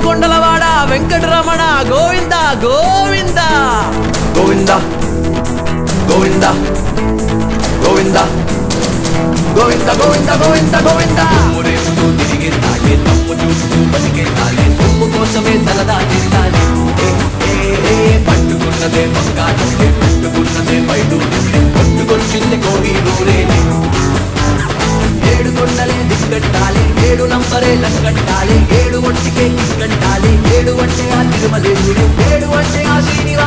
కొండలవాడ వెంకటరమణ గోవింద గోవింద గోవింద గోవింద గోవింద గోవింద గోవింద గోవింద గోవింద ఊరేస్తూ తిరిగి తాగే తప్పు చూస్తూ బతికే తాగే తుమ్ము కోసమే తలదా తిరగాలి ఏ, ఏ, ఏ, పట్టుకున్నదే బంగారం పట్టుకున్నదే బయట పట్టుకొచ్చింది కోడి నూరేని ఏడు కొండలే దిగ్గట్టాలి ఏడు నంబరే లక్కట్టాలి ఏడు ఒంటికే దిగ్గట్టాలి ఏడు అంటే ఆ తిరుమలేశుడు ఏడు అంటే ఆ శ్రీనివాసుడు